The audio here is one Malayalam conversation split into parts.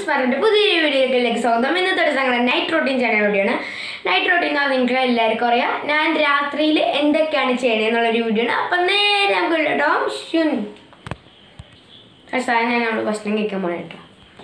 ഫ്രണ്ട്സ് പറഞ്ഞിട്ട് പുതിയ വീഡിയോയിലേക്ക് സ്വാഗതം ഇന്നത്തെ ദിവസം ഞങ്ങളുടെ നൈറ്റ് റൊട്ടീൻ ചാനൽ വീഡിയോയാണ് നൈറ്റ് റൊട്ടീൻ എന്ന് പറഞ്ഞാൽ നിങ്ങൾക്ക് എല്ലാവർക്കും അറിയാം ഞാൻ രാത്രിയിൽ എന്തൊക്കെയാണ് ചെയ്യണത് എന്നുള്ളൊരു വീഡിയോ ആണ് അപ്പം നേരെ നമുക്ക് കേട്ടോ ഷുൻ സാധനം ഞാൻ നമ്മൾ ഭക്ഷണം കഴിക്കാൻ പോകണം കേട്ടോ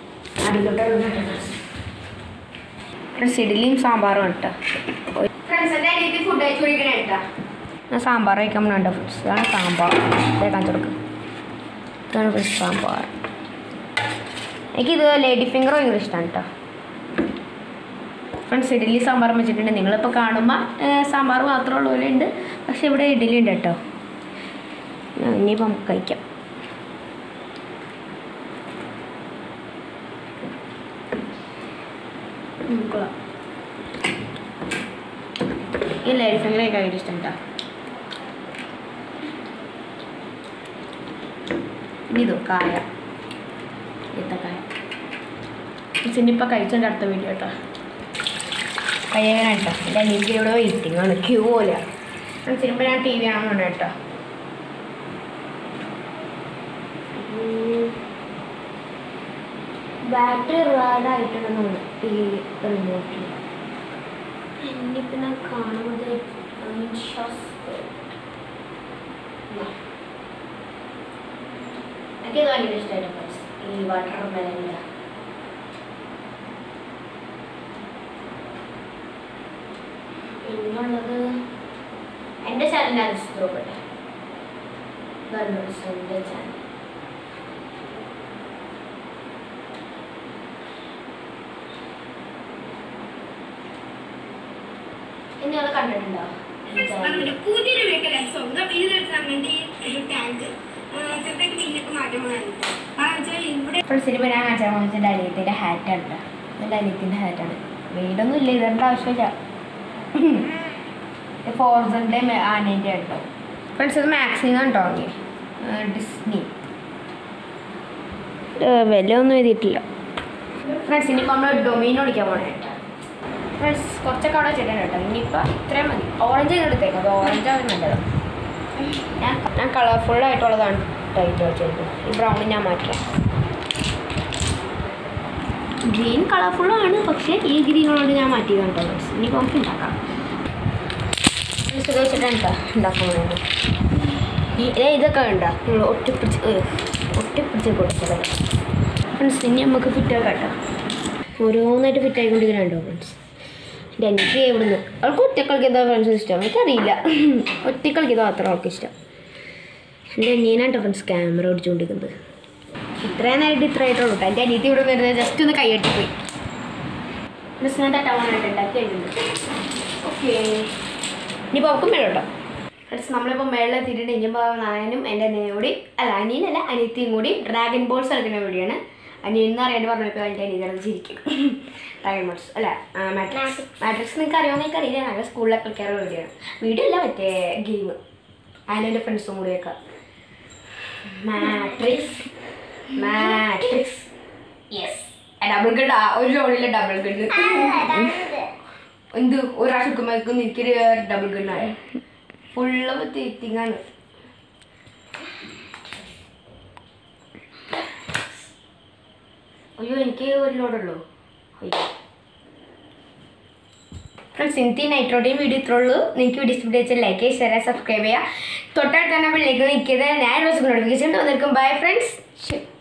ഫ്രണ്ട്സ് ഇഡ്ഡലിയും സാമ്പാറും കേട്ടോ ഫ്രണ്ട്സ് എൻ്റെ അനിയത്തി ഫുഡ് കഴിച്ചു കുടിക്കണേ കേട്ടോ ഞാൻ സാമ്പാർ കഴിക്കാൻ പോകണുണ്ടോ ഫ്രണ്ട്സ് ഇതാണ് സാമ്പാർ ഇതേ കാണിച്ചു കൊടുക്കുക ഇതാണ് ഫ്രണ്ട്സ് സാമ്പാർ എനിക്കിത് ലേഡി ഫിംഗർ ഭയങ്കര ഇഷ്ടമാണ് കേട്ടോ ഫ്രണ്ട്സ് ഇഡ്ഡലി സാമ്പാറും വെച്ചിട്ടുണ്ട് നിങ്ങളിപ്പോൾ കാണുമ്പോൾ സാമ്പാർ മാത്രമേ ഉള്ള പോലെ ഉണ്ട് പക്ഷെ ഇവിടെ ഇഡ്ഡലി ഉണ്ട് കേട്ടോ ആ, ഇനിയിപ്പോൾ നമുക്ക് കഴിക്കാം ഉം, കൊള്ളാം. ഈ ലേഡി ഫിംഗർ കഴിക്കാൻ ഭയങ്കര ഇഷ്ടം കേട്ടോ ഇതോ കായ ഈത്തക്കായ സിനിപ്പ കഴിച്ചതിൻ്റെ അടുത്ത വീഡിയോ കേട്ടോ കഴിയാൻ കേട്ടോ എൻ്റെ അനിയത്തി ഇവിടെ വെയിറ്റിംഗ് ആണ് ക്യൂ പോലെയാണ് സിനിമ ഞാൻ ടി വി ആണെന്നുണ്ട് കേട്ടോ ബാറ്ററി റാഡായിട്ടുണ്ടെന്നാണ് ഈ റിമോട്ടിൽ എന്നിപ്പോൾ ഞാൻ കാണുന്നത് എനിക്കിത് ഭയങ്കര ഇഷ്ടമായിട്ട് ഫ്രണ്ട്സ് ഈ വാട്ടർ മെലനില്ല പിന്നുള്ളത് എൻ്റെ ചാനലാണ് ഇഷ്ടപ്പെട്ടെ എൻ്റെ ചാനൽ ഇനി അത് കണ്ടിട്ടുണ്ടോ എൻ്റെ ചാനൽ അങ്ങനെ പുതിയൊരു വീട്ടിലെ സ്വന്തം ഇതെടുക്കാൻ വേണ്ടി ഒരു ടാങ്ക് ചെറുതായിട്ട് മീനൊക്കെ മാറ്റം വേണം കാരണം വെച്ചാൽ ഇവിടെ ഇപ്പോൾ സിനിമ ഞാൻ കാണിച്ചാൽ പോകുന്നത് എൻ്റെ അനിയത്തിൻ്റെ ഹാറ്റാണ് കേട്ടോ എൻ്റെ അനിയത്തിൻ്റെ ഹാറ്റാണ് വീടൊന്നും ഇല്ല ഇതേണ്ട ആവശ്യമില്ല ഫോർസൻ്റെ ആനേൻ്റെ കേട്ടോ ഫ്രണ്ട്സ് ഇത് മാക്സിന്നാണ് കേട്ടോ വാങ്ങിയത് ഡിസ്നി വില ഒന്നും എഴുതിയിട്ടില്ല ഫ്രണ്ട്സ് ഇനിയിപ്പോൾ നമ്മൾ ഡൊമീനോ വിളിക്കാൻ പോകണം കേട്ടോ ഫ്രണ്ട്സ് കുറച്ചൊക്കെ അവിടെ വെച്ചിട്ടുണ്ട് കേട്ടോ ഇനിയിപ്പോൾ ഇത്രയും മതി ഓറഞ്ച് എടുത്തേക്കും അത് ഓറഞ്ചാണ് നല്ലത് ഞാൻ ഞാൻ കളർഫുൾ ആയിട്ടുള്ളതാണ് ടൈറ്റ് വെച്ചത് ഈ ബ്രൗൺ ഞാൻ മാറ്റാം ഗ്രീൻ കളർഫുൾ ആണ് പക്ഷേ ഈ ഗ്രീനോട് ഞാൻ മാറ്റിയതാണ് കേട്ടോ ഫ്രണ്ട്സ് ഇനിയിപ്പോൾ നമുക്ക് ഉണ്ടാക്കാം ഇത് വെച്ചിട്ടാണ് കേട്ടോ ഉണ്ടാക്കാൻ പോകുന്നത് ഈ ദേ ഇതൊക്കെ ഉണ്ടോ നിങ്ങൾ ഒട്ടിപ്പിടിച്ച് ഏ, ഒട്ടിപ്പിടിച്ച് കൊടുത്തത് ഫ്രണ്ട്സ് ഇനി നമുക്ക് ഫിറ്റ് ആക്കാം കേട്ടോ ഓരോന്നായിട്ട് ഫിറ്റ് ആയിക്കൊണ്ടിരിക്കുന്നുണ്ടോ ഫ്രണ്ട്സ് എൻ്റെ എനിക്ക് ഇവിടുന്ന് അവൾക്ക് ഒറ്റക്കളിക്ക് എന്താ ഫ്രണ്ട്സ് ഇഷ്ടം എനിക്കറിയില്ല ഒറ്റക്കളിക്ക് മാത്രം അവൾക്ക് ഇഷ്ടം എൻ്റെ അനിയനാട്ടോ ഫ്രണ്ട്സ് ക്യാമറ ഓടിച്ചുകൊണ്ടിരിക്കുന്നത് ഇത്രയും നേരമായിട്ട് ഇത്ര ആയിട്ടുള്ളൂ കേട്ടോ എൻ്റെ അനിയത്തി ഇവിടെ വരുന്നത് ജസ്റ്റ് ഒന്ന് കൈയ്യട്ടിപ്പോയി ഫ്രണ്ട്സ് ഞാൻ തട്ടാവാനായിട്ട് ഉണ്ടാക്കിയിട്ടുണ്ട് ഓക്കെ ഇനിയിപ്പോൾ അവൾക്കും വേണം കേട്ടോ ഫ്രണ്ട്സ് നമ്മളിപ്പോൾ മേളിൽ എത്തിയിട്ടുണ്ട് ഇനിയിപ്പോൾ നാനും എൻ്റെ അനിയനും കൂടി അല്ല അനിയനല്ല അനിയത്തിയും കൂടി ഡ്രാഗൺ ബോൾസ് കളിക്കുന്ന വീഡിയോയാണ് അനിയൻ എന്ന് അറിയാണ്ട് പറഞ്ഞപ്പോൾ എൻ്റെ അനിയത്തി അത് ചിരിക്കും ഡ്രാഗൺ ബോൾസ് അല്ല മാട്രിക്സ് മാട്രിക്സ് നിങ്ങൾക്ക് അറിയാമെന്ന് എനിക്ക് അറിയില്ല ഞങ്ങൾ സ്കൂളിലൊക്കെ കളിക്കാറുള്ള വീഡിയോ ആണ് വീഡിയോ അല്ല മറ്റേ ഗെയിം അതിന് എൻ്റെ ഫ്രണ്ട്സും കൂടിയൊക്കെ മാട്രിക്സ് മാട്രിക്സ് യെസ് ഡബിൾ ഗഡ് ഒരു ലോണിലെ ഡബിൾ ഗഡ് എന്ത് ഒരു പ്രാവശ്യം വെക്കുമ്പോഴേക്കും എനിക്കൊരു ഡബിൾ ഗണ്ണായ ഫുള്ള് തീറ്റിങ്ങാണ് അയ്യോ എനിക്ക് ഒരു ലോഡുള്ളൂ അയ്യോ ഫ്രണ്ട്സ് ഇന്നത്തെ നൈട്രോടെയും വീഡിയോ ഇത്രേ ഉള്ളൂ നിങ്ങൾക്ക് വീഡിയോ ഇഷ്ടപ്പെട്ട് വെച്ചാൽ ലൈക്ക് ചെയ്യുക ഷെയർ സബ്സ്ക്രൈബ് ചെയ്യുക തൊട്ടടുത്ത് തന്നെ ബില്ലേക്ക് നിൽക്കിയത് ഞാൻ ദിവസം നോട്ടിഫിക്കേഷൻ വന്നിരിക്കും ബൈ ഫ്രണ്ട്സ്